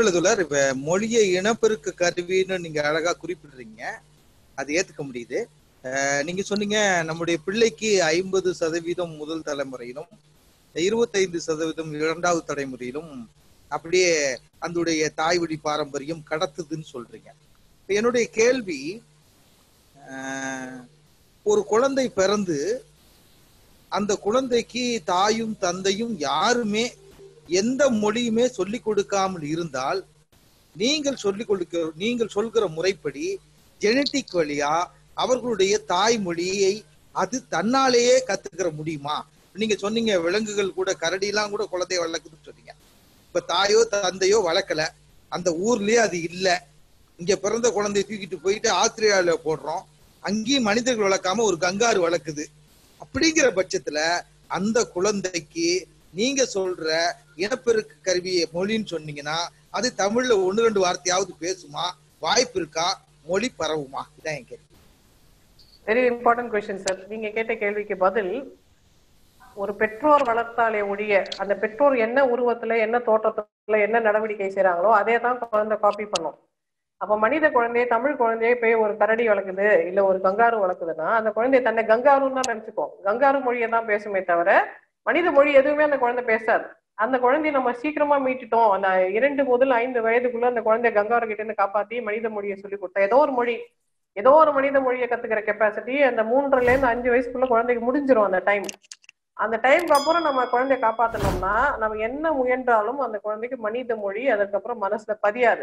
மணிவெழுதுலர் இப்ப மொழியை இனப்பெருக்க கருவின்னு நீங்க அழகா குறிப்பிடுறீங்க அது ஏத்துக்க முடியுது அஹ், நீங்க சொன்னீங்க நம்முடைய பிள்ளைக்கு ஐம்பது சதவீதம் முதல் தலைமுறையிலும் இருபத்தைந்து சதவீதம் இரண்டாவது தலைமுறையிலும் அப்படியே அந்துடைய தாய்வழி பாரம்பரியம் கடத்துதுன்னு சொல்றீங்க இப்ப என்னுடைய கேள்வி அஹ், ஒரு குழந்தை பிறந்து அந்த குழந்தைக்கு தாயும் தந்தையும் யாருமே எந்த மொழியுமே சொல்லிக் கொடுக்காமல் இருந்தால் நீங்கள் சொல்லிக் கொடுக்க நீங்கள் சொல்கிற முறைப்படி ஜெனட்டிக் வழியா அவர்களுடைய தாய்மொழியை அது தன்னாலேயே கத்துக்கிற முடியுமா நீங்க சொன்னீங்க விலங்குகள் கூட கரடிலாம் கூட குழந்தைய வளர்க்குதுன்னு சொன்னீங்க இப்ப தாயோ தந்தையோ வளர்க்கல அந்த ஊர்லயே அது இல்ல இங்க பிறந்த குழந்தைய தூக்கிட்டு போயிட்டு ஆஸ்திரேலியால போடுறோம் அங்கேயும் மனிதர்கள் வளர்க்காம ஒரு கங்காரு வளர்க்குது அப்படிங்கிற பட்சத்துல அந்த குழந்தைக்கு நீங்க சொல்ற இனப்பெருக்கு கருவி மொழின்னு சொன்னீங்கன்னா அது தமிழ்ல ஒண்ணு ரெண்டு வார்த்தையாவது பேசுமா வாய்ப்பு இருக்கா மொழி பரவுமா இதான் என் கேள்வி வெரி இம்பார்ட்டன்ட் கொஸ்டின் சார் நீங்க கேட்ட கேள்விக்கு பதில் ஒரு பெற்றோர் வளர்த்தாலே ஒழிய அந்த பெற்றோர் என்ன உருவத்துல என்ன தோற்றத்துல என்ன நடவடிக்கை செய்றாங்களோ அதே தான் குழந்தை காப்பி பண்ணும் அப்ப மனித குழந்தைய தமிழ் குழந்தைய போய் ஒரு கரடி வளர்க்குது இல்ல ஒரு கங்காரு வளர்க்குதுன்னா அந்த குழந்தை தன்னை கங்காருன்னு தான் நினைச்சுக்கும் கங்காரு மொழியை தான் பேசுமே தவிர மனித மொழி எதுவுமே அந்த குழந்தை பேசாது அந்த குழந்தைய நம்ம சீக்கிரமா மீட்டுட்டோம் அந்த இரண்டு முதல் ஐந்து வயதுக்குள்ள அந்த குழந்தைய கங்காரு கிட்ட இருந்து காப்பாத்தி மனித மொழியை சொல்லி கொடுத்தா ஏதோ ஒரு மொழி ஏதோ ஒரு மனித மொழியை கத்துக்கிற கெப்பாசிட்டி அந்த மூன்றுல இருந்து அஞ்சு வயசுக்குள்ள குழந்தைக்கு முடிஞ்சிரும் அந்த டைம் அந்த டைம்க்கு அப்புறம் நம்ம குழந்தைய காப்பாத்தணும்னா நம்ம என்ன முயன்றாலும் அந்த குழந்தைக்கு மனித மொழி அதுக்கப்புறம் மனசுல பதியாது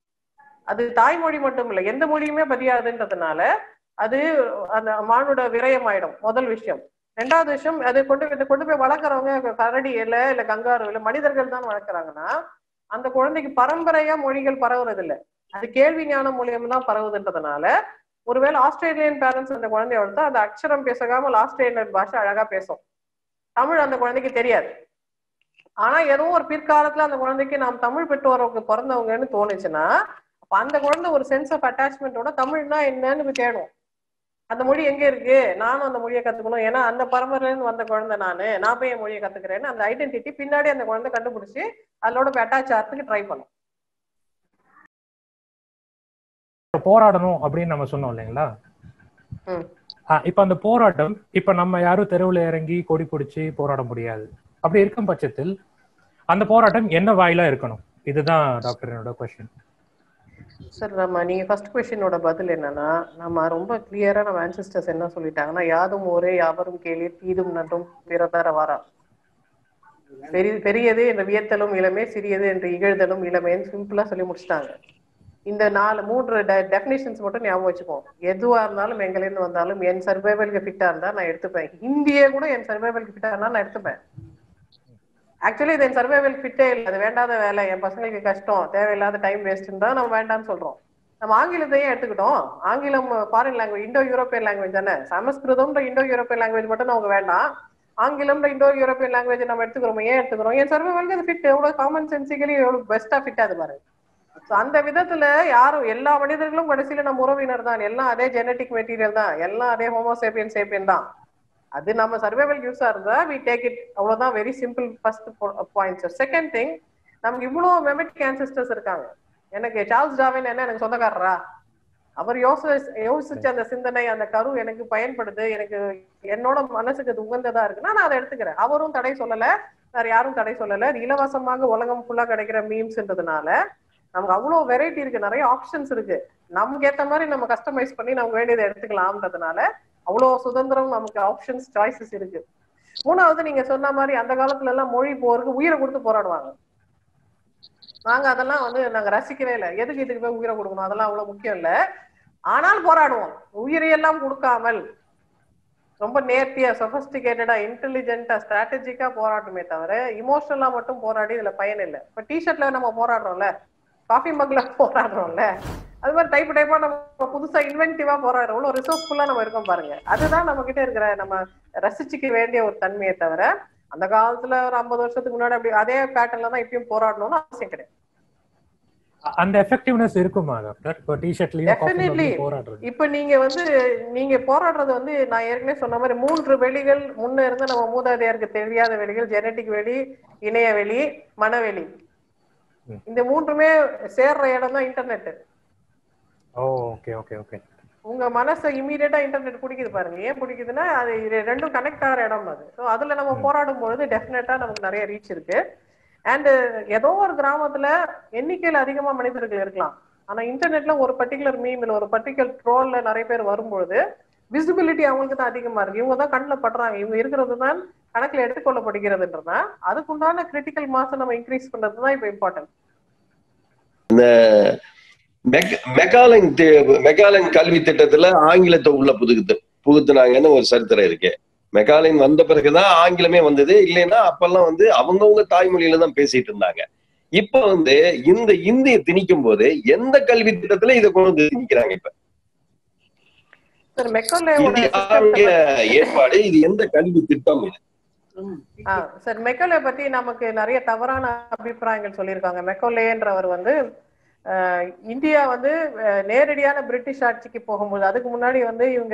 அது தாய்மொழி மட்டும் இல்லை எந்த மொழியுமே பதியாதுன்றதுனால அது அந்த மானோட விரயம் ஆயிடும் முதல் விஷயம் ரெண்டாவது விஷயம் அது கொண்டு இதை கொண்டு போய் வளர்க்குறவங்க கரடி இல்ல இல்ல கங்காரு இல்ல மனிதர்கள் தான் வளர்க்குறாங்கன்னா அந்த குழந்தைக்கு பரம்பரையா மொழிகள் பரவுறது இல்ல அது கேள்வி ஞானம் மூலியம் தான் பரவுதுன்றதுனால ஒருவேளை ஆஸ்திரேலியன் பேரண்ட்ஸ் அந்த குழந்தைய வளர்த்தா அந்த அக்ஷரம் பேசகாமல் ஆஸ்திரேலியன் பாஷை அழகா பேசும் தமிழ் அந்த குழந்தைக்கு தெரியாது ஆனா ஏதோ ஒரு பிற்காலத்துல அந்த குழந்தைக்கு நாம் தமிழ் பெற்றோருக்கு பிறந்தவங்கன்னு தோணுச்சுன்னா அப்ப அந்த குழந்தை ஒரு சென்ஸ் ஆஃப் அட்டாச்மெண்ட்டோட தமிழ்னா என்னன்னு போய் தேடும் அந்த மொழி எங்க இருக்கு நானும் அந்த மொழியை கத்துக்கணும் ஏன்னா அந்த பரம்பரையில இருந்து வந்த குழந்தை நானு நான் போய் என் மொழியை கத்துக்கிறேன்னு அந்த ஐடென்டிட்டி பின்னாடி அந்த குழந்தை கண்டுபிடிச்சு அதோட போய் அட்டாச் ஆகிறதுக்கு ட்ரை பண்ணும் போராடணும் அப்படின்னு நம்ம சொன்னோம் இல்லைங்களா ம். ஆஹ் இப்ப அந்த போராட்டம் இப்ப நம்ம யாரும் தெருவுல இறங்கி கொடி பிடிச்சி போராட முடியாது அப்படி இருக்கும் பட்சத்தில் அந்த போராட்டம் என்ன வாயிலா இருக்கணும் இதுதான் டாக்டர் என்னோட கொஸ்டின் சார் நம்ம நீங்க ஃபர்ஸ்ட் கொஸ்டினோட பதில் என்னன்னா நம்ம ரொம்ப கிளியரா நம்ம ஆன்சிஸ்டர்ஸ் என்ன சொல்லிட்டாங்கன்னா யாதும் ஒரே யாவரும் கேளீர் தீதும் நன்றும் பிறதர வாரா பெரிய பெரியது என்ற வியத்தலும் இளமே சிறியது என்று இகழ்தலும் இளமேன்னு சிம்பிளா சொல்லி முடிச்சிட்டாங்க இந்த நாலு மூன்று டெஃபினேஷன்ஸ் மட்டும் ஞாபகம் வச்சுப்போம் எதுவா இருந்தாலும் எங்கலேருந்து வந்தாலும் என் சர்வைவலுக்கு ஃபிட்டா இருந்தா நான் எடுத்துப்பேன் ஹிந்தியே கூட என் சர்வைவலுக்கு ஃபிட்டா இருந்தா நான் எடுத்துப்பேன் ஆக்சுவலி இது என் சர்வைவல் ஃபிட்டே இல்லை அது வேண்டாத வேலை என் பசங்களுக்கு கஷ்டம் தேவையில்லாத டைம் வேஸ்ட்னு தான் நம்ம வேண்டாம்னு சொல்றோம் நம்ம ஆங்கிலத்தையும் எடுத்துக்கிட்டோம் ஆங்கிலம் foreign language Indo European language தானே சமஸ்கிருதம்ன்ற இண்டோ யூரோப்பியன் லாங்குவேஜ் மட்டும் நமக்கு வேண்டாம் ஆங்கிலம்ன்ற இண்டோ யூரோப்பியன் லாங்குவேஜ் நம்ம எடுத்துக்கிறோம் ஏன் எடுத்துக்கிறோம் என் சர்வைவலுக்கு அது ஃபிட் எவ்வளவு காமன் சென்சிக்கலி எவ்வளவு பெஸ்டா ஃபிட் அது பாருங்க So, அந்த விதத்துல யாரும் எல்லா மனிதர்களும் கடைசியில நம்ம உறவினர் தான் எல்லாம் அதே ஜெனட்டிக் மெட்டீரியல் தான் எல்லாம் அதே ஹோமோசேப்பியன் சேப்பியன் தான் அது நம்ம சர்வைவல் யூஸா இருந்தா வி டேக் இட் அவ்வளவுதான் very simple first point sir second thing நமக்கு இவ்வளவு மெமெட்டிக் ஆன்சிஸ்டர்ஸ் இருக்காங்க எனக்கு சார்ல்ஸ் டாவின் என்ன எனக்கு சொந்தக்காரரா அவர் யோசி யோசிச்ச அந்த சிந்தனை அந்த கரு எனக்கு பயன்படுது எனக்கு என்னோட மனசுக்கு அது உகந்ததா இருக்குன்னா நான் அதை எடுத்துக்கிறேன் அவரும் தடை சொல்லல வேற யாரும் தடை சொல்லல அது இலவசமாக உலகம் ஃபுல்லா கிடைக்கிற மீம்ஸ்ன்றதுனால நமக்கு அவ்வளவு வெரைட்டி இருக்கு நிறைய ஆப்ஷன்ஸ் இருக்கு நமக்கு ஏத்த மாதிரி நம்ம கஸ்டமைஸ் பண்ணி நமக்கு வேண்டியதை எடுத்துக்கலாம்ன்றதுனால அவ்வளவு சுதந்திரம் நமக்கு ஆப்ஷன்ஸ் சாய்ஸஸ் இருக்கு மூணாவது நீங்க சொன்ன மாதிரி அந்த காலத்துல எல்லாம் மொழி போருக்கு உயிரை கொடுத்து போராடுவாங்க நாங்க அதெல்லாம் வந்து நாங்க ரசிக்கவே இல்லை எதுக்கு இதுக்கு போய் உயிரை கொடுக்கணும் அதெல்லாம் அவ்வளவு முக்கியம் இல்ல ஆனால் போராடுவோம் உயிரையெல்லாம் கொடுக்காமல் ரொம்ப நேர்த்தியா சொபஸ்டிகேட்டடா இன்டெலிஜென்ட்டா ஸ்ட்ராட்டஜிக்கா போராட்டமே தவிர இமோஷனலா மட்டும் போராடி இதுல பயன் இல்லை இப்ப டிஷர்ட்ல நம்ம போராடுறோம்ல காஃபி மக்ல போராடுறோம்ல அது மாதிரி டைப் டைப்பா நம்ம புதுசா இன்வென்டிவா போராடுறோம் இவ்வளவு ரிசோர்ஸ்ஃபுல்லா நம்ம இருக்கோம் பாருங்க அதுதான் நம்ம கிட்ட இருக்கிற நம்ம ரசிச்சுக்க வேண்டிய ஒரு தன்மையை தவிர அந்த காலத்துல ஒரு ஐம்பது வருஷத்துக்கு முன்னாடி அப்படி அதே பேட்டர்ன்ல தான் இப்பயும் போராடணும்னு அவசியம் கிடையாது அந்த எஃபெக்டிவ்னஸ் இருக்குமா டாக்டர் இப்போ டிஷர்ட்லயும் Definitely. போராடுறது இப்ப நீங்க வந்து நீங்க போராடுறது வந்து நான் ஏற்கனவே சொன்ன மாதிரி மூன்று வெளிகள் முன்ன இருந்து நம்ம மூதாதையருக்கு தெரியாத வெளிகள் ஜெனட்டிக் வெளி இணைய வெளி மனவெளி ம். இந்த மூன்றுமே சேர்ற இடம் தான் internet oh okay okay okay உங்க மனசை இமீடியட்டா இன்டர்நெட் பிடிக்குது பாருங்க ஏன் பிடிக்குதுன்னா அது இது ரெண்டும் கனெக்ட் ஆகிற இடம் அது ஸோ அதுல நம்ம போராடும் பொழுது டெஃபினட்டா நமக்கு நிறைய ரீச் இருக்கு அண்ட் ஏதோ ஒரு கிராமத்துல எண்ணிக்கையில் அதிகமா மனிதர்கள் இருக்கலாம் ஆனா இன்டர்நெட்ல ஒரு பர்டிகுலர் மீம் இல்ல ஒரு பர்டிகுலர் ட்ரோல்ல நிறைய பேர் வரும்பொழுது விசிபிலிட்டி அவங்களுக்கு தான் அதிகமா இருக்கு இவங்க தான் கண்ணில் படுறாங்க இவங்க இருக்கிறது தான் கணக்குல எடுத்துக்கொள்ளப்படுகிறதுன்றதா அதுக்குண்டான கிரிட்டிக்கல் மாசம் நம்ம இன்க்ரீஸ் பண்றது தான் இப்போ இம்பார்ட்டன்ட் மெக்- மெக்காலன் தி- மெக்காலன் கல்வி திட்டத்துல ஆங்கிலத்தை உள்ள புகுத்து புகுத்துனாங்கன்னு ஒரு சரித்திரம் இருக்கு மெக்காலின் வந்த பிறகுதான் ஆங்கிலமே வந்தது இல்லைன்னா அப்பெல்லாம் வந்து அவங்கவங்க தாய்மொழியில தான் பேசிட்டு இருந்தாங்க இப்ப வந்து இந்த இந்திய திணிக்கும் போது எந்த கல்வி திட்டத்துல இதை கொண்டு வந்து திணிக்கிறாங்க இப்ப சார் மெக்கோலேயோட இந்திய ஆங்கில ஏற்பாடு இது எந்த கல்வி திட்டம் இது ஆ, சார் மெக்கோலே பத்தி நமக்கு நிறைய தவறான அபிப்பிராயங்கள் சொல்லியிருக்காங்க மெக்கோலேன்றவர் வந்து அஹ், இந்தியா வந்து அஹ், நேரடியான பிரிட்டிஷ் ஆட்சிக்கு போகும்போது அதுக்கு முன்னாடி வந்து இவங்க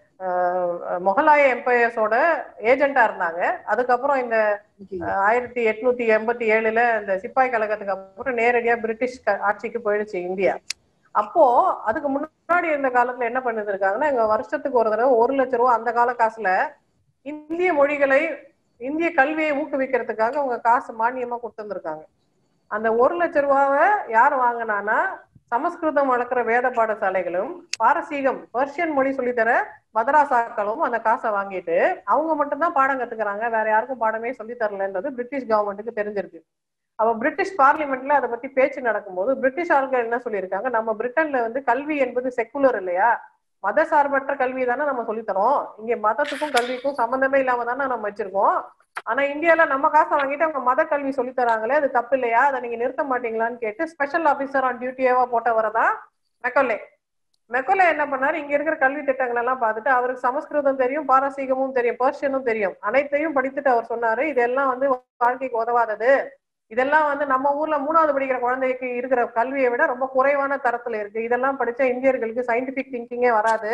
அஹ், முகலாய எம்பையர்ஸோட ஏஜென்டா இருந்தாங்க அதுக்கப்புறம் இந்த அஹ், ஆயிரத்தி எட்நூத்தி எண்பத்தி ஏழுல இந்த சிப்பாய் கழகத்துக்கு அப்புறம் நேரடியா பிரிட்டிஷ் க- ஆட்சிக்கு போயிடுச்சு இந்தியா அப்போ அதுக்கு முன்னாடி இருந்த காலத்துல என்ன பண்ணிருக்காங்கன்னா இங்க வருஷத்துக்கு ஒரு தடவை ஒரு லட்ச ரூபா அந்த கால காசுல இந்திய மொழிகளை இந்திய கல்வியை ஊக்குவிக்கிறதுக்காக அவங்க காசு மானியமா கொடுத்துருந்துருக்காங்க அந்த ஒரு லட்ச ரூபாவை யார் வாங்கினானா சமஸ்கிருதம் வளர்க்குற வேத பாடசாலைகளும் பாரசீகம் பர்ஷியன் மொழி சொல்லித்தர மதராசாக்களும் அந்த காசை வாங்கிட்டு அவங்க மட்டும்தான் பாடம் கத்துக்கிறாங்க வேற யாருக்கும் பாடமே சொல்லி தரலன்றது பிரிட்டிஷ் கவர்மெண்ட்டுக்கு தெரிஞ்சிருக்கு அப்ப பிரிட்டிஷ் பார்லிமெண்ட்ல அதை பத்தி பேச்சு நடக்கும்போது பிரிட்டிஷ் ஆட்கள் என்ன சொல்லியிருக்காங்க நம்ம பிரிட்டன்ல வந்து கல்வி என்பது செக்குலர் இல்லையா மத சார்பற்ற கல்வி தானே நம்ம சொல்லித்தரோம் இங்க மதத்துக்கும் கல்விக்கும் சம்பந்தமே இல்லாம தானே நம்ம வச்சிருக்கோம் ஆனா இந்தியால நம்ம காசை வாங்கிட்டு அவங்க மத கல்வி சொல்லி தராங்களே அது தப்பு இல்லையா அதை நீங்க நிறுத்த மாட்டீங்களான்னு கேட்டு ஸ்பெஷல் ஆபீசர் ஆன் டியூட்டியாவா போட்டவரதான் மெக்கோலே மெக்கோலே என்ன பண்ணாரு இங்க இருக்கிற கல்வி திட்டங்கள் எல்லாம் பார்த்துட்டு அவருக்கு சமஸ்கிருதம் தெரியும் பாரசீகமும் தெரியும் பர்ஷியனும் தெரியும் அனைத்தையும் படித்துட்டு அவர் சொன்னாரு இதெல்லாம் வந்து வாழ்க்கைக்கு உதவாதது இதெல்லாம் வந்து நம்ம ஊர்ல மூணாவது படிக்கிற குழந்தைக்கு இருக்கிற கல்வியை விட ரொம்ப குறைவான தரத்துல இருக்கு இதெல்லாம் படிச்சா இந்தியர்களுக்கு சயின்டிபிக் திங்கிங்கே வராது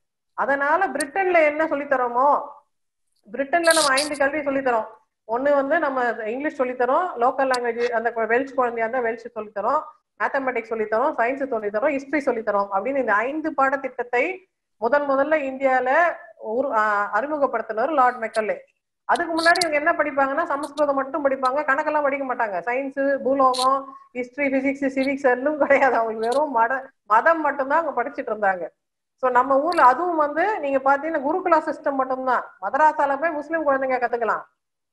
அதனால பிரிட்டன்ல என்ன சொல்லித்தரோமோ பிரிட்டன்ல நம்ம ஐந்து கல்வி சொல்லித்தரோம் ஒண்ணு வந்து நம்ம இங்கிலீஷ் சொல்லித்தரோம் லோக்கல் லாங்குவேஜ் அந்த வெல்ச் குழந்தையா இருந்தா வெல்ச் சொல்லித்தரோம் மேத்தமெட்டிக்ஸ் சொல்லித்தரோம் சயின்ஸ் சொல்லித்தரோம் ஹிஸ்டரி சொல்லித்தரோம் அப்படின்னு இந்த ஐந்து பாடத்திட்டத்தை முதன் முதல்ல இந்தியால உரு ஆஹ் அறிமுகப்படுத்தினவர் லார்ட் மெக்கல்லே அதுக்கு முன்னாடி இவங்க என்ன படிப்பாங்கன்னா சமஸ்கிருதம் மட்டும் படிப்பாங்க கணக்கெல்லாம் படிக்க மாட்டாங்க சயின்ஸ் பூலோகம் ஹிஸ்டரி பிசிக்ஸ் சிவிக்ஸ் எல்லாம் கிடையாது அவங்களுக்கு வெறும் மத மதம் மட்டும்தான் அவங்க படிச்சுட்டு இருந்தாங்க சோ நம்ம ஊர்ல அதுவும் வந்து நீங்க பாத்தீங்கன்னா குருகுலா சிஸ்டம் மட்டும்தான் மதராசால போய் முஸ்லீம் குழந்தைங்க கத்துக்கலாம்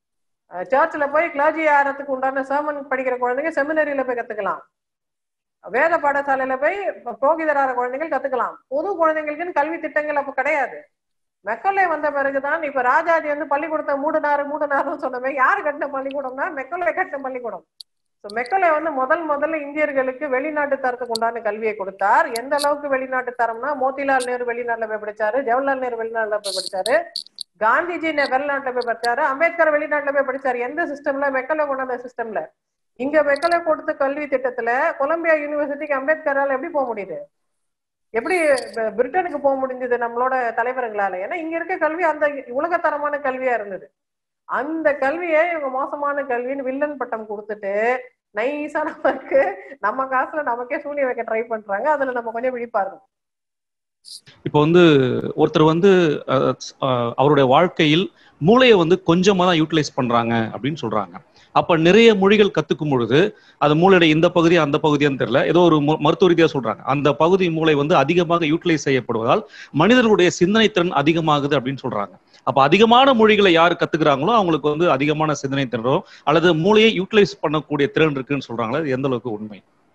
சர்ச்சில் போய் கிளாஜி ஆறதுக்கு உண்டான சேமன் படிக்கிற குழந்தைங்க செமினரியில போய் கத்துக்கலாம் வேத பாடசாலையில போய் புரோகிதரார குழந்தைகள் கத்துக்கலாம் பொது குழந்தைங்களுக்குன்னு கல்வி திட்டங்கள் அப்ப கிடையாது மெக்கோலே வந்த பிறகுதான் இப்ப ராஜாஜி வந்து பள்ளிக்கூடத்தை மூடினாரு மூடினாருன்னு சொன்னமே யாரு கட்டின பள்ளிக்கூடம்னா மெக்கோலே கட்டின பள்ளிக்கூடம் ஸோ மெக்கோலே வந்து முதல் முதல்ல இந்தியர்களுக்கு வெளிநாட்டு தரத்துக்கு உண்டான கல்வியை கொடுத்தார் எந்த அளவுக்கு வெளிநாட்டு தரம்னா மோதிலால் நேரு வெளிநாட்டுல போய் படிச்சாரு ஜவஹர்லால் நேரு வெளிநாட்டுல போய் படிச்சாரு காந்திஜி நெ- வெளிநாட்டுல போய் படிச்சாரு அம்பேத்கர் வெளிநாட்டுல போய் படிச்சாரு எந்த சிஸ்டம்ல மெக்கோலே கொண்டாந்த சிஸ்டம்ல இங்க மெக்கோலே கொடுத்த கல்வி திட்டத்துல கொலம்பியா யூனிவர்சிட்டிக்கு அம்பேத்கரால எப்படி போக முடியுது எப்படி ப- பிரிட்டனுக்கு போக முடிஞ்சது நம்மளோட தலைவர்களால ஏன்னா இங்க இருக்க கல்வி அந்த உலகத்தரமான கல்வியா இருந்தது அந்த கல்வியை இவங்க மோசமான கல்வின்னு வில்லன் பட்டம் கொடுத்துட்டு நைஸா நமக்கு நம்ம காசுல நமக்கே சூனியம் வைக்க ட்ரை பண்றாங்க அதுல நம்ம கொஞ்சம் விழிப்பா இருக்கணும் இப்போ வந்து ஒருத்தர் வந்து அஹ், அஹ், அவருடைய வாழ்க்கையில் மூளையை வந்து கொஞ்சமா தான் யூட்டிலைஸ் பண்றாங்க அப்படின்னு சொல்றாங்க அப்ப நிறைய மொழிகள் கத்துக்கும் பொழுது அது மூளையோட இந்த பகுதி அந்த பகுதியான்னு தெரியல ஏதோ ஒரு மு- மருத்துவ ரீதியா சொல்றாங்க அந்த பகுதி மூளை வந்து அதிகமாக யூட்டிலைஸ் செய்யப்படுவதால் மனிதர்களுடைய சிந்தனை திறன் அதிகமாகுது அப்படின்னு சொல்றாங்க அப்ப அதிகமான மொழிகளை யார் கத்துக்கிறாங்களோ அவங்களுக்கு வந்து அதிகமான சிந்தனை திறனோ அல்லது மூளையை யூட்டிலைஸ் பண்ணக்கூடிய திறன் இருக்குன்னு சொல்றாங்களா அது எந்த அளவுக்கு உண்மை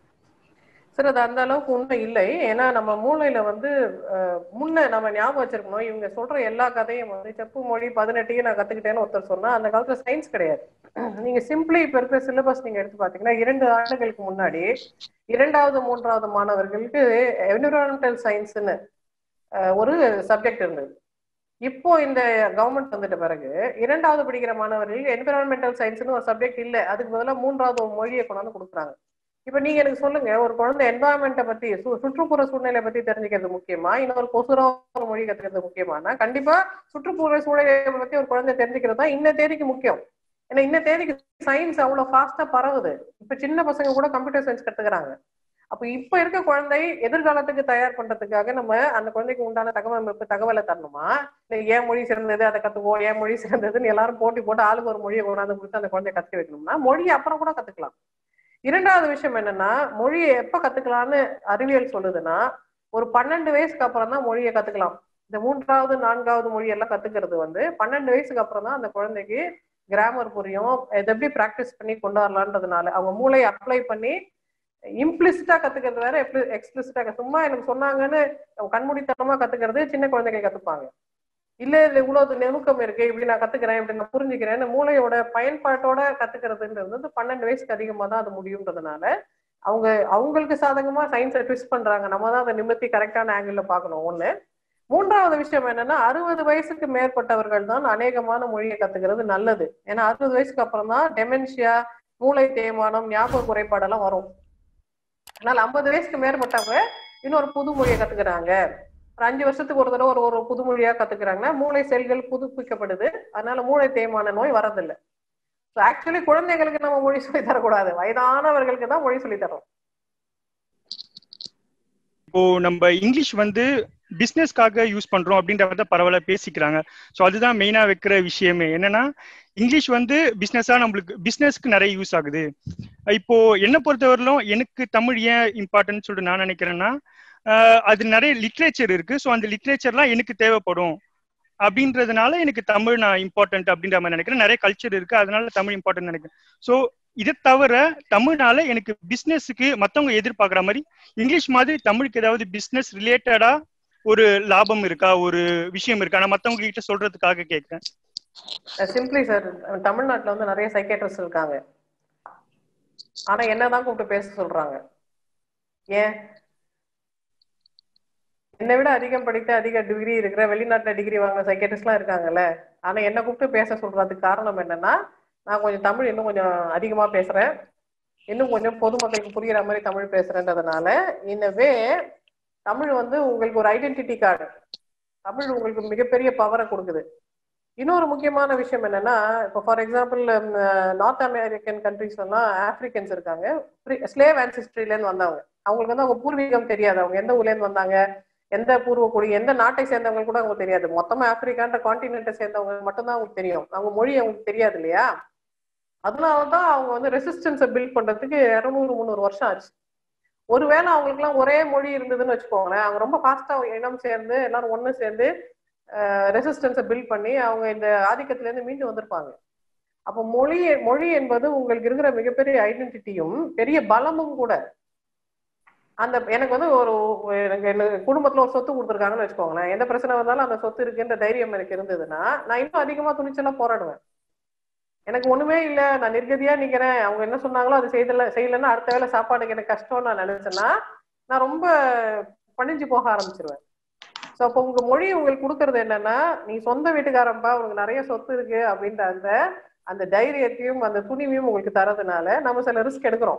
சார் அது அந்த அளவுக்கு உண்மை இல்லை ஏன்னா நம்ம மூளையில வந்து அஹ், முன்ன நம்ம ஞாபகம் வச்சிருக்கணும் இவங்க சொல்ற எல்லா கதையும் வந்து செப்பு மொழி பதினெட்டையும் நான் கத்துக்கிட்டேன்னு ஒருத்தர் சொன்னா அந்த காலத்துல சயின்ஸ் கிடையாது நீங்க சிம்பிளி இப்ப இருக்கிற சிலபஸ் நீங்க எடுத்து பாத்தீங்கன்னா இரண்டு ஆண்டுகளுக்கு முன்னாடி இரண்டாவது மூன்றாவது மாணவர்களுக்கு என்விரான்மெண்டல் சயின்ஸ்னு ஒரு சப்ஜெக்ட் இருந்தது இப்போ இந்த கவர்மெண்ட் வந்துட்ட பிறகு இரண்டாவது படிக்கிற மாணவர்கள் என்விரான்மெண்டல் சயின்ஸ்னு ஒரு சப்ஜெக்ட் இல்லை அதுக்கு பதிலாக மூன்றாவது ஒரு மொழியை கொண்டாந்து கொடுக்குறாங்க இப்ப நீங்க எனக்கு சொல்லுங்க ஒரு குழந்தை என்வாயன்மெண்ட்டை பத்தி சு- சுற்றுப்புற சூழ்நிலை பத்தி தெரிஞ்சுக்கிறது முக்கியமா இன்னொரு கொசுரா ஒரு மொழி கத்துக்கிறது முக்கியமானா கண்டிப்பா சுற்றுப்புற சூழ்நிலை பத்தி ஒரு குழந்தை தெரிஞ்சுக்கிறது தான் இன்ன தேதிக்கு முக்கியம் ஏன்னா இன்ன தேதிக்கு சயின்ஸ் அவ்வளவு ஃபாஸ்டா பரவுது இப்ப சின்ன பசங்க கூட கம்ப்யூட்டர் சயின்ஸ் கத்துக்கிறாங்க அப்ப இப்ப இருக்க குழந்தை எதிர்காலத்துக்கு தயார் பண்றதுக்காக நம்ம அந்த குழந்தைக்கு உண்டான தகவல் தகவலை தரணுமா இல்ல ஏன் மொழி சிறந்தது அதை கத்துக்குவோம் ஏன் மொழி சிறந்ததுன்னு எல்லாரும் போட்டி போட்டு ஆளுக்கு ஒரு மொழியை கொண்டாந்து கொடுத்து அந்த குழந்தைய கத்துக்க வைக்கணும்னா மொழி அப்புறம் கூட கத்துக்கலாம் இரண்டாவது விஷயம் என்னன்னா மொழியை எப்ப கத்துக்கலாம்னு அறிவியல் சொல்லுதுன்னா ஒரு பன்னெண்டு வயசுக்கு அப்புறம் தான் மொழியை கத்துக்கலாம் இந்த மூன்றாவது நான்காவது மொழி எல்லாம் கத்துக்கிறது வந்து பன்னெண்டு வயசுக்கு அப்புறம் தான் அந்த குழந்தைக்கு கிராமர் புரியும் இதை எப்படி ப்ராக்டிஸ் பண்ணி கொண்டு வரலான்றதுனால அவங்க மூளையை அப்ளை பண்ணி இம்ப்ளிசிட்டா கத்துக்கிறது வேற எக்ஸ்பிளிசிட்டா சும்மா எனக்கு சொன்னாங்கன்னு கண்மூடித்தனமா கத்துக்கிறது சின்ன குழந்தைங்க கத்துப்பாங்க இல்ல இதுல இவ்வளவு நுணுக்கம் இருக்கு இப்படி நான் கத்துக்கிறேன் இப்படி நான் புரிஞ்சுக்கிறேன் மூளையோட பயன்பாட்டோட கத்துக்கிறதுன்றது வந்து பன்னெண்டு வயசுக்கு அதிகமா தான் அது முடியுன்றதுனால அவங்க அவங்களுக்கு சாதகமா சயின்ஸை ட்விஸ்ட் பண்றாங்க நம்ம தான் அதை நிமித்தி கரெக்டான ஆங்கிள் பார்க்கணும் ஒண்ணு மூன்றாவது விஷயம் என்னன்னா அறுபது வயசுக்கு மேற்பட்டவர்கள் தான் அநேகமான மொழியை கத்துக்கிறது நல்லது ஏன்னா அறுபது வயசுக்கு அப்புறம் தான் டெமென்ஷியா மூளை தேய்மானம் ஞாபக குறைபாடெல்லாம் வரும் அதனால ஐம்பது வயசுக்கு மேற்பட்டவங்க இன்னொரு புது மொழியை கத்துக்கிறாங்க ஒரு அஞ்சு வருஷத்துக்கு ஒரு தடவை ஒரு ஒரு புது மொழியா கத்துக்கிறாங்கன்னா மூளை செல்கள் புதுப்பிக்கப்படுது அதனால மூளை தேய்மான நோய் வரதில்லை ஸோ ஆக்சுவலி குழந்தைகளுக்கு நம்ம மொழி சொல்லி தரக்கூடாது வயதானவர்களுக்கு தான் மொழி சொல்லி தரோம் இப்போ நம்ம இங்கிலீஷ் வந்து பிசினஸ்க்காக யூஸ் பண்றோம் அப்படின்ற மாதிரி தான் பரவாயில்ல பேசிக்கிறாங்க ஸோ அதுதான் மெயினா வைக்கிற விஷயமே என்னன்னா இங்கிலீஷ் வந்து பிசினஸா நம்மளுக்கு பிசினஸ்க்கு நிறைய யூஸ் ஆகுது இப்போ என்ன பொறுத்தவரையிலும் எனக்கு தமிழ் ஏன் இம்பார்ட்டன்ட் சொல்லிட்டு நான் நினைக்கிறேன்னா அது நிறைய லிட்ரேச்சர் இருக்கு ஸோ அந்த லிட்ரேச்சர்லாம் எனக்கு தேவைப்படும் அப்படின்றதுனால எனக்கு தமிழ் நான் இம்பார்ட்டன்ட் அப்படின்ற மாதிரி நினைக்கிறேன் நிறைய கல்ச்சர் இருக்கு அதனால தமிழ் இம்பார்ட்டன்ட் நினைக்கிறேன் ஸோ இதை தவிர தமிழ்னால எனக்கு பிசினஸுக்கு மற்றவங்க எதிர்பார்க்குற மாதிரி இங்கிலீஷ் மாதிரி தமிழுக்கு ஏதாவது பிசினஸ் ரிலேட்டடா ஒரு லாபம் இருக்கா ஒரு விஷயம் இருக்கா நான் மற்றவங்க கிட்ட சொல்றதுக்காக கேட்கிறேன் சிம்பிளி சார் தமிழ்நாட்டுல வந்து நிறைய சைக்கேட்ரிஸ்ட் இருக்காங்க ஆனா என்னதான் கூப்பிட்டு பேச சொல்றாங்க ஏன் என்னை விட அதிகம் படித்த அதிக டிகிரி இருக்கிற வெளிநாட்டுல டிகிரி வாங்க சைக்கேட்ரிஸ்ட்லாம் இருக்காங்கல்ல ஆனா என்ன கூப்பிட்டு பேச சொல்றதுக்கு காரணம் என்னன்னா நான் கொஞ்சம் தமிழ் இன்னும் கொஞ்சம் அதிகமா பேசுறேன் இன்னும் கொஞ்சம் பொதுமக்களுக்கு புரியுற மாதிரி தமிழ் பேசுறேன்றதுனால இன்னவே தமிழ் வந்து உங்களுக்கு ஒரு ஐடென்டிட்டி கார்டு தமிழ் உங்களுக்கு மிகப்பெரிய பவரை கொடுக்குது இன்னொரு முக்கியமான விஷயம் என்னன்னா இப்போ for example North American countries எல்லாம் ஆப்பிரிக்கன்ஸ் இருக்காங்க ஸ்லேவ் ஆன்சிஸ்ட்ரிலேருந்து வந்தவங்க அவங்களுக்கு வந்து அவங்க பூர்வீகம் தெரியாது அவங்க எந்த ஊர்லேருந்து வந்தாங்க எந்த பூர்வக்குடி எந்த நாட்டை சேர்ந்தவங்க கூட அவங்களுக்கு தெரியாது மொத்தமா ஆப்பிரிக்கான்ற கான்டினென்ட்டை சேர்ந்தவங்க மட்டும்தான் அவங்களுக்கு தெரியும் அவங்க மொழி அவங்களுக்கு தெரியாது இல்லையா அதனாலதான் அவங்க வந்து ரெசிஸ்டன்ஸை பில்ட் பண்றதுக்கு இரநூறு முந்நூறு வருஷம் ஆச்சு ஒருவேளை அவங்களுக்குலாம் ஒரே மொழி இருந்ததுன்னு வச்சுக்கோங்களேன் அவங்க ரொம்ப ஃபாஸ்டா இனம் சேர்ந்து எல்லாரும் ஒண்ணு சேர்ந்து ரெசிஸ்டன்ஸை பில்ட் பண்ணி அவங்க இந்த ஆதிக்கத்துல இருந்து மீண்டு வந்திருப்பாங்க அப்போ மொழி மொழி என்பது உங்களுக்கு இருக்கிற மிகப்பெரிய ஐடென்டிட்டியும் பெரிய பலமும் கூட அந்த எனக்கு வந்து ஒரு எனக்கு எனக்கு குடும்பத்துல ஒரு சொத்து கொடுத்துருக்காங்கன்னு வச்சுக்கோங்களேன் எந்த பிரச்சனை வந்தாலும் அந்த சொத்து இருக்குன்ற தைரியம் எனக்கு இருந்ததுன்னா நான் இன்னும் அதிகமா துணிச்சலா போராடுவேன் எனக்கு ஒண்ணுமே இல்ல நான் நிர்கதியா நிக்கிறேன் அவங்க என்ன சொன்னாங்களோ அது செய்யல செய்யலன்னா அடுத்த வேலை சாப்பாடுக்கு எனக்கு கஷ்டம்னு நான் நினைச்சேன்னா நான் ரொம்ப பணிஞ்சு போக ஆரம்பிச்சிருவேன் ஸோ அப்போ உங்க மொழி உங்களுக்கு கொடுக்கறது என்னன்னா நீ சொந்த வீட்டுக்காரம்பா உனக்கு நிறைய சொத்து இருக்கு அப்படின்ற அந்த அந்த தைரியத்தையும் அந்த துணிவையும் உங்களுக்கு தரதுனால நம்ம சில ரிஸ்க் எடுக்கிறோம்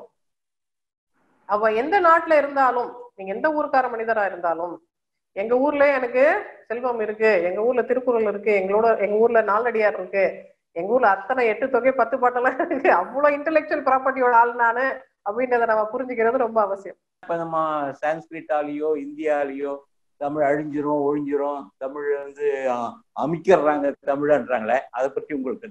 அவ எந்த நாட்டுல இருந்தாலும் நீங்க எந்த ஊருக்கார மனிதரா இருந்தாலும் எங்க ஊர்ல எனக்கு செல்வம் இருக்கு எங்க ஊர்ல திருக்குறள் இருக்கு எங்களோட எங்க ஊர்ல நாலடியார் இருக்கு எங்க ஊர்ல அத்தனை எட்டு தொகை பத்து பாட்டெல்லாம் இருக்கு அவ்வளவு இன்டெலெக்சுவல் ப்ராப்பர்ட்டியோட ஆள் நானு அப்படின்றத நம்ம புரிஞ்சுக்கிறது ரொம்ப அவசியம் இப்ப நம்ம சான்ஸ்கிரிட்டாலேயோ இந்தியாலேயோ தமிழ் அழிஞ்சிரும் ஒழிஞ்சிரும் தமிழ் வந்து அமைக்கிறாங்க தமிழன்றாங்களே அதை பத்தி உங்களுக்கு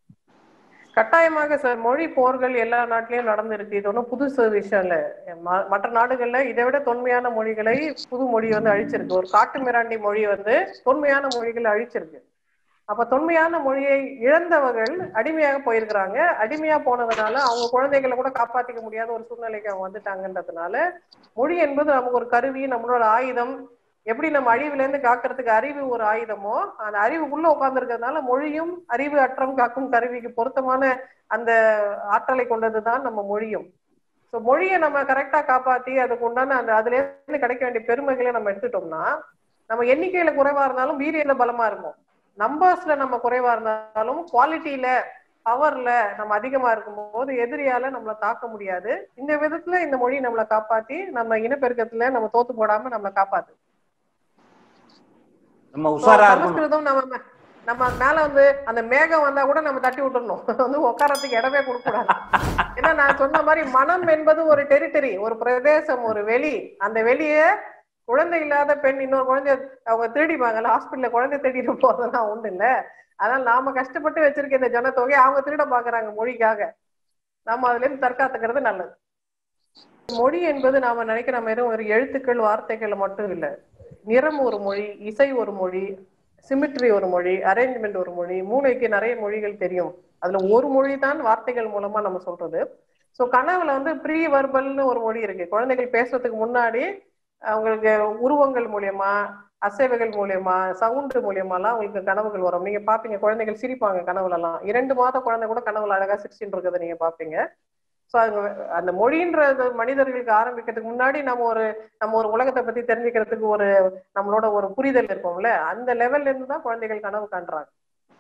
கட்டாயமாக சார் மொழி போர்கள் எல்லா நாட்டிலயும் நடந்திருக்கு இது ஒன்றும் புதுசு விஷயம் இல்ல மற்ற நாடுகள்ல இதை விட தொன்மையான மொழிகளை புது மொழி வந்து அழிச்சிருக்கு ஒரு காட்டு மிராண்டி மொழி வந்து தொன்மையான மொழிகளை அழிச்சிருக்கு அப்ப தொன்மையான மொழியை இழந்தவர்கள் அடிமையாக போயிருக்கிறாங்க அடிமையா போனதுனால அவங்க குழந்தைகளை கூட காப்பாத்திக்க முடியாத ஒரு சூழ்நிலைக்கு அவங்க வந்துட்டாங்கன்றதுனால மொழி என்பது நமக்கு ஒரு கருவி நம்மளோட ஆயுதம் எப்படி நம்ம அழிவுல இருந்து காக்கிறதுக்கு அறிவு ஒரு ஆயுதமோ அந்த அறிவு உள்ள உட்கார்ந்துருக்கிறதுனால மொழியும் அறிவு அற்றம் காக்கும் கருவிக்கு பொருத்தமான அந்த ஆற்றலை கொண்டதுதான் நம்ம மொழியும் ஸோ மொழியை நம்ம கரெக்டா காப்பாத்தி அதுக்கு உண்டான அந்த அதுல இருந்து கிடைக்க வேண்டிய பெருமைகளை நம்ம எடுத்துட்டோம்னா நம்ம எண்ணிக்கையில குறைவா இருந்தாலும் வீரியல பலமா இருக்கும் நம்பர்ஸ்ல நம்ம குறைவா இருந்தாலும் குவாலிட்டியில பவர்ல நம்ம அதிகமா இருக்கும் போது எதிரியால நம்மளை தாக்க முடியாது இந்த விதத்துல இந்த மொழி நம்மளை காப்பாத்தி நம்ம இனப்பெருக்கத்துல நம்ம தோத்து போடாம நம்மளை காப்பாத்து நம்ம உஷாரா இருக்கணும் சமஸ்கிருதம் நம்ம நம்ம மேல வந்து அந்த மேகம் வந்தா கூட நம்ம தட்டி விட்டுறணும் வந்து உட்காரத்துக்கு இடமே கொடுக்க கூடாது ஏன்னா நான் சொன்ன மாதிரி மனம் என்பது ஒரு டெரிட்டரி ஒரு பிரதேசம் ஒரு வெளி அந்த வெளியே குழந்தை இல்லாத பெண் இன்னொரு குழந்தை அவங்க திருடிப்பாங்கல்ல ஹாஸ்பிட்டல்ல குழந்தை திருடிட்டு போறதெல்லாம் உண்டு இல்ல அதனால நாம கஷ்டப்பட்டு வச்சிருக்க இந்த ஜனத்தொகையை அவங்க திருட பாக்குறாங்க மொழிக்காக நாம அதுல இருந்து தற்காத்துக்கிறது நல்லது மொழி என்பது நாம நினைக்கிற மாதிரி ஒரு எழுத்துக்கள் வார்த்தைகள் மட்டும் இல்ல நிறம் ஒரு மொழி இசை ஒரு மொழி சிமிட்ரி ஒரு மொழி அரேஞ்ச்மெண்ட் ஒரு மொழி மூளைக்கு நிறைய மொழிகள் தெரியும் அதுல ஒரு மொழி தான் வார்த்தைகள் மூலமா நம்ம சொல்றது சோ கனவுல வந்து ப்ரீ வர்பல்னு ஒரு மொழி இருக்கு குழந்தைகள் பேசுறதுக்கு முன்னாடி அவங்களுக்கு உருவங்கள் மூலியமா அசைவுகள் மூலியமா சவுண்டு மூலியமாலாம் அவங்களுக்கு கனவுகள் வரும் நீங்க பாப்பீங்க குழந்தைகள் சிரிப்பாங்க கனவுல எல்லாம் இரண்டு மாத குழந்தை கூட கனவுல அழகா சிரிச்சுட்டு இருக்கிறத நீங்க பாப்பீங்க சோ அது அந்த மொழின்றது மனிதர்களுக்கு ஆரம்பிக்கிறதுக்கு முன்னாடி நம்ம ஒரு நம்ம ஒரு உலகத்தை பத்தி தெரிஞ்சுக்கிறதுக்கு ஒரு நம்மளோட ஒரு புரிதல் இருக்கும்ல அந்த லெவல்ல இருந்து தான் குழந்தைகள் கனவு காண்றாங்க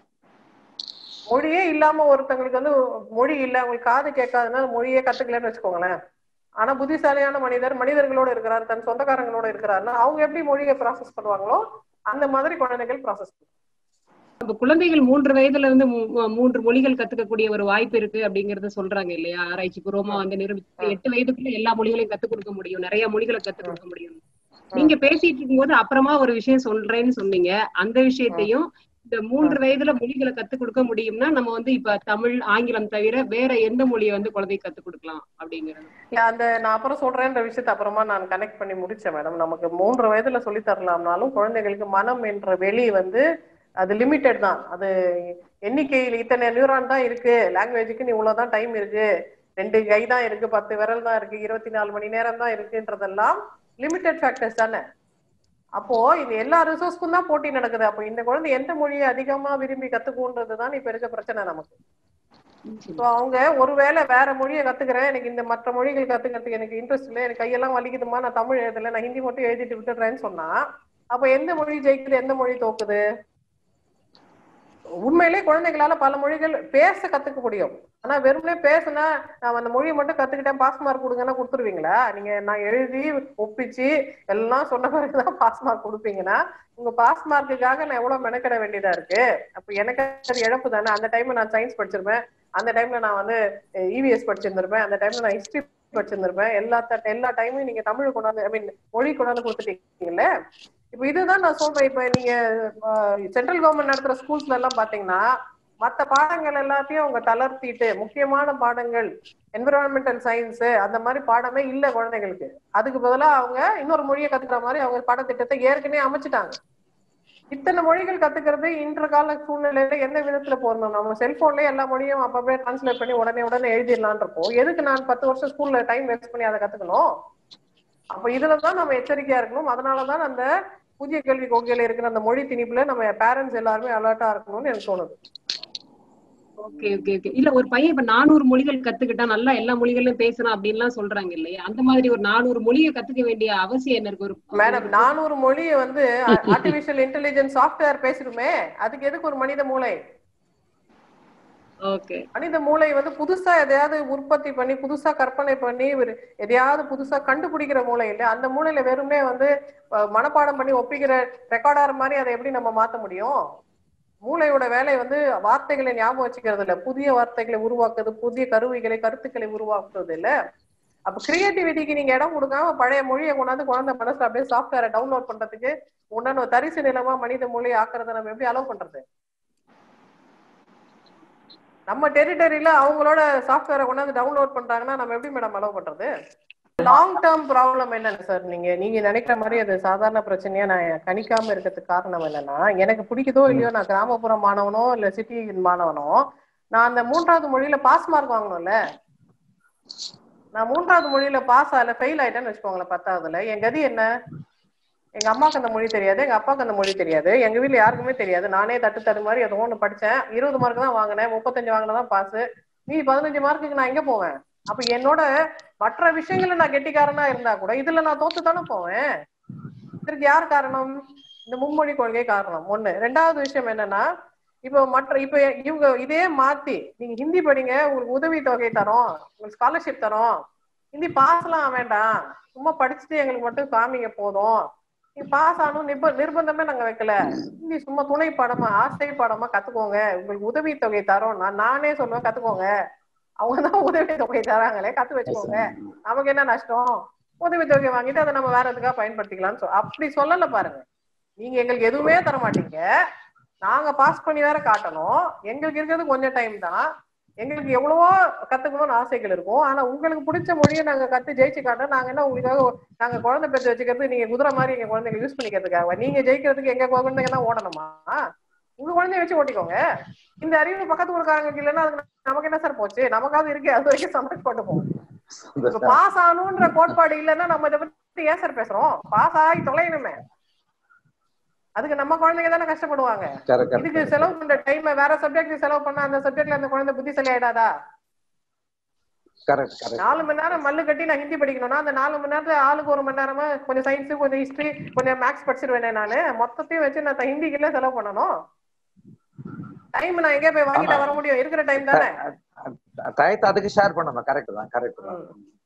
மொழியே இல்லாம ஒருத்தங்களுக்கு வந்து மொழி இல்ல அவங்களுக்கு காது கேட்காதனால மொழியே கத்துக்கலன்னு வச்சுக்கோங்களேன் ஆனா புத்திசாலியான மனிதர் மனிதர்களோட இருக்கிறார் தன் சொந்தக்காரங்களோட இருக்கிறாருன்னா அவங்க எப்படி மொழியை ப்ராசஸ் பண்ணுவாங்களோ அந்த மாதிரி குழந்தைகள் ப்ராசஸ் இப்ப குழந்தைகள் மூன்று வயதுல இருந்து மூ- மூன்று மொழிகள் கத்துக்கக்கூடிய ஒரு வாய்ப்பு இருக்கு அப்படிங்கறத சொல்றாங்க இல்லையா ஆராய்ச்சி பூர்வமா வந்து நிரூபிச்சு எட்டு வயதுக்குள்ள எல்லா மொழிகளையும் கத்துக் கொடுக்க முடியும் நிறைய மொழிகளை கத்துக் கொடுக்க முடியும் நீங்க பேசிட்டு இருக்கும்போது அப்புறமா ஒரு விஷயம் சொல்றேன்னு சொன்னீங்க அந்த விஷயத்தையும் இந்த மூன்று வயதுல மொழிகளை கத்துக் கொடுக்க முடியும்னா நம்ம வந்து இப்ப தமிழ் ஆங்கிலம் தவிர வேற எந்த மொழியை வந்து குழந்தைக்கு கத்துக் கொடுக்கலாம் அப்படிங்கிறது இல்ல, அந்த நான் அப்புறம் சொல்றேன்ற விஷயத்தை அப்புறமா நான் கனெக்ட் பண்ணி முடிச்சேன் மேடம் நமக்கு மூன்று வயதுல சொல்லி தரலாம்னாலும் குழந்தைகளுக்கு மனம் என்ற வெளி வந்து அது லிமிட்டெட் தான் அது எண்ணிக்கையில் இத்தனை நியூரான் தான் இருக்கு லாங்குவேஜுக்கு நீ இவ்வளவுதான் டைம் இருக்கு ரெண்டு கை தான் இருக்கு பத்து விரல் தான் இருக்கு இருபத்தி நாலு மணி நேரம் தான் இருக்குன்றதெல்லாம் லிமிட்டெட் ஃபேக்டர்ஸ் தானே அப்போ இது எல்லா ரிசோர்ஸ்க்கும் தான் போட்டி நடக்குது அப்போ இந்த குழந்தை எந்த மொழியை அதிகமா விரும்பி கத்துக்குன்றது தான் இப்ப இருக்க பிரச்சனை நமக்கு ஸோ அவங்க ஒருவேளை வேற மொழியை கத்துக்கிறேன் எனக்கு இந்த மற்ற மொழிகள் கத்துக்கிறதுக்கு எனக்கு இன்ட்ரெஸ்ட் இல்லை எனக்கு கையெல்லாம் வலிக்குதுமா நான் தமிழ் எழுதல நான் ஹிந்தி மட்டும் எழுதிட்டு விட்டுடுறேன்னு சொன்னா அப்ப எந்த மொழி ஜெயிக்குது எந்த மொழி தோக்குது உண்மையிலே குழந்தைகளால பல மொழிகள் பேச கத்துக்க முடியும் ஆனா வெறுமனே பேசுனா நான் அந்த மொழியை மட்டும் கத்துக்கிட்டேன் பாஸ் மார்க் கொடுங்கன்னா கொடுத்துருவீங்களா நீங்க நான் எழுதி ஒப்பிச்சு எல்லாம் சொன்ன பிறகுதான் பாஸ் மார்க் கொடுப்பீங்கன்னா உங்க பாஸ் மார்க்குக்காக நான் எவ்வளவு மெனக்கிட வேண்டியதா இருக்கு அப்ப எனக்கு அது இழப்பு தானே அந்த டைம்ல நான் சயின்ஸ் படிச்சிருப்பேன் அந்த டைம்ல நான் வந்து இவிஎஸ் படிச்சிருந்திருப்பேன் அந்த டைம்ல நான் ஹிஸ்டரி படிச்சிருந்திருப்பேன் எல்லா த- எல்லா டைமும் நீங்க தமிழ் கொண்டாந்து ஐ மீன் மொழி கொண்டாந்து கொடுத்துட்டீங்கல்ல இப்ப இதுதான் நான் சொல்றேன் இப்ப நீங்க சென்ட்ரல் கவர்மெண்ட் நடத்துற ஸ்கூல்ஸ்ல எல்லாம் பாத்தீங்கன்னா மத்த பாடங்கள் எல்லாத்தையும் அவங்க தளர்த்திட்டு முக்கியமான பாடங்கள் என்விரான்மெண்டல் சயின்ஸ் அந்த மாதிரி பாடமே இல்ல குழந்தைகளுக்கு அதுக்கு பதிலா அவங்க இன்னொரு மொழியை கத்துக்கிற மாதிரி அவங்க பாடத்திட்டத்தை ஏற்கனவே அமைச்சிட்டாங்க இத்தனை மொழிகள் கத்துக்கிறது இன்ற கால சூழ்நிலையில எந்த விதத்துல போறோம் நம்ம செல்போன்லயே எல்லா மொழியும் அப்பவே டிரான்ஸ்லேட் பண்ணி உடனே உடனே எழுதிடலான் இருப்போம் எதுக்கு நான் பத்து வருஷம் ஸ்கூல்ல டைம் வேஸ்ட் பண்ணி அதை கத்துக்கணும் அப்ப இதுலதான் நம்ம எச்சரிக்கையா இருக்கணும் அதனாலதான் அந்த புதிய கல்வி கொள்கையில இருக்கிற அந்த மொழி திணிப்புல நம்ம பேரண்ட்ஸ் எல்லாருமே அலர்ட்டா இருக்கணும்னு எனக்கு தோணுது ஓகே ஓகே ஓகே இல்ல ஒரு பையன் இப்ப நானூறு மொழிகள் கத்துக்கிட்டா நல்லா எல்லா மொழிகளையும் பேசலாம் அப்படின்லாம் சொல்றாங்க இல்லையா அந்த மாதிரி ஒரு நானூறு மொழியை கத்துக்க வேண்டிய அவசியம் என்ன இருக்கு ஒரு மேடம் நானூறு மொழியை வந்து ஆர்டிபிஷியல் இன்டெலிஜென்ஸ் சாஃப்ட்வேர் பேசணுமே அதுக்கு எதுக்கு ஒரு மனித மூளை ஓகே மனித மூளை வந்து புதுசா எதையாவது உற்பத்தி பண்ணி புதுசா கற்பனை பண்ணி ஒரு எதையாவது புதுசா கண்டுபிடிக்கிற மூளை இல்லை அந்த மூளையில வெறுமே வந்து அஹ், மனப்பாடம் பண்ணி ஒப்பிக்கிற ரெக்கார்டார் மாதிரி அதை எப்படி நம்ம மாத்த முடியும் மூளையோட வேலை வந்து வார்த்தைகளை ஞாபகம் வச்சுக்கிறது இல்ல புதிய வார்த்தைகளை உருவாக்குறது புதிய கருவிகளை கருத்துக்களை உருவாக்குறது இல்ல அப்ப கிரியேட்டிவிட்டிக்கு நீங்க இடம் கொடுக்காம பழைய மொழியை கொண்டாந்து குழந்தை மனசுல அப்படியே சாஃப்ட்வேரை டவுன்லோட் பண்றதுக்கு உண்டான தரிசு நிலமா மனித மொழியை ஆக்குறதை நம்ம எப்படி அலோவ் பண்றது நம்ம டெரிட்டரியில அவங்களோட சாஃப்ட்வேரை கொண்டாந்து டவுன்லோட் பண்றாங்கன்னா நம்ம எப்படி மேடம் அலோவ் பண்றது லாங் டேர்ம் ப்ராப்ளம் என்னன்னு சார் நீங்க நீங்க நினைக்கிற மாதிரி அது சாதாரண பிரச்சனையா நான் கணிக்காம இருக்கிறதுக்கு காரணம் என்னன்னா எனக்கு பிடிக்குதோ இல்லையோ நான் கிராமப்புற மாணவனோ இல்ல சிட்டி மாணவனோ நான் அந்த மூன்றாவது மொழியில பாஸ் மார்க் வாங்கணும்ல நான் மூன்றாவது மொழியில பாஸ் ஆகல ஃபெயில் ஆயிட்டேன்னு வச்சுக்கோங்களேன் பத்தாவதுல என் கதி என்ன எங்க அம்மாக்கு அந்த மொழி தெரியாது எங்க அப்பாவுக்கு அந்த மொழி தெரியாது எங்க வீட்ல யாருக்குமே தெரியாது நானே தட்டு தடு மாதிரி ஏதோ ஒண்ணு படிச்சேன் இருபது மார்க் தான் வாங்கினேன் முப்பத்தஞ்சு வாங்கினதான் பாஸ் மீதி பதினஞ்சு மார்க்குக்கு நான் எங்க போவேன் அப்ப என்னோட மற்ற விஷயங்கள்ல நான் கெட்டிக்காரனா இருந்தா கூட இதுல நான் தோத்து தானே போவேன் இதற்கு யார் காரணம் இந்த மும்மொழி கொள்கை காரணம் ஒண்ணு ரெண்டாவது விஷயம் என்னன்னா இப்போ மற்ற இப்ப இவங்க இதே மாத்தி நீங்க ஹிந்தி படிங்க உங்களுக்கு உதவி தொகை தரோம் உங்களுக்கு ஸ்காலர்ஷிப் தரோம் ஹிந்தி பாஸ்லாம் வேண்டாம் சும்மா படிச்சுட்டு எங்களுக்கு மட்டும் காமிங்க போதும் நீ பாஸ் ஆகணும் நிர்ப நிர்பந்தமே நாங்க வைக்கல நீ சும்மா துணை பாடமா ஆசை பாடமா கத்துக்கோங்க உங்களுக்கு உதவி தொகை தரோம் நான் நானே சொல்லுவேன் கத்துக்கோங்க அவங்க தான் உதவி தொகை தராங்களே கத்து வச்சுக்கோங்க நமக்கு என்ன நஷ்டம் உதவி தொகை வாங்கிட்டு அதை நம்ம வேற எதுக்காக பயன்படுத்திக்கலாம்னு சொல் அப்படி சொல்லல பாருங்க நீங்க எங்களுக்கு எதுவுமே தர மாட்டீங்க நாங்க பாஸ் பண்ணி வேற காட்டணும் எங்களுக்கு இருக்கிறது கொஞ்சம் டைம் தான் எங்களுக்கு எவ்வளவோ கத்துக்கணும்னு ஆசைகள் இருக்கும் ஆனா உங்களுக்கு பிடிச்ச மொழியை நாங்க கத்து ஜெயிச்சு காட்ட நாங்க என்ன உங்களுக்காக நாங்க குழந்தை பெற்று வச்சுக்கிறது நீங்க குதிரை மாதிரி எங்க குழந்தைங்க யூஸ் பண்ணிக்கிறதுக்காக நீங்க ஜெயிக்கிறதுக்கு எங்க குழந்தைங்க தான் ஓடணுமா உங்க குழந்தைய வச்சு ஓட்டிக்கோங்க இந்த அறிவு பக்கத்து ஊருக்காரங்களுக்கு இல்லைன்னா அதுக்கு நமக்கு என்ன சார் போச்சு நமக்காவது இருக்கு அது வரைக்கும் சந்தோஷப்பட்டுப்போம் இப்ப பாஸ் ஆகணும்ன்ற கோட்பாடு இல்லைன்னா நம்ம இதை பத்தி ஏன் சார் பேசுறோம் பாஸ் ஆகி தொலையணுமே அதுக்கு நம்ம குழந்தைங்க தானே கஷ்டப்படுவாங்க Correct, correct, இதுக்கு செலவு பண்ற டைம் வேற சப்ஜெக்ட் செலவு பண்ணா அந்த சப்ஜெக்ட்ல அந்த குழந்தை புத்திசாலி ஆயிடாதா கரெக்ட் கரெக்ட் நாலு மணி நேரம் மல்லு கட்டி நான் ஹிந்தி படிக்கணும்னா அந்த நாலு மணி நேரத்துல ஆளுக்கு ஒரு மணி நேரமா கொஞ்சம் சயின்ஸ் கொஞ்சம் ஹிஸ்டரி கொஞ்சம் மேக்ஸ் படிச்சிருவேனே நானு மொத்தத்தையும் வச்சு நான் த- ஹிந்திக்குள்ள செலவு பண்ணணும் டைம் நான் எங்க போய் வாங்கிட்டு வர முடியும் இருக்கிற டைம் தானே டயத்தை அதுக்கு ஷேர் பண்ணணும் கரெக்ட் தான் கரெக்ட் தான்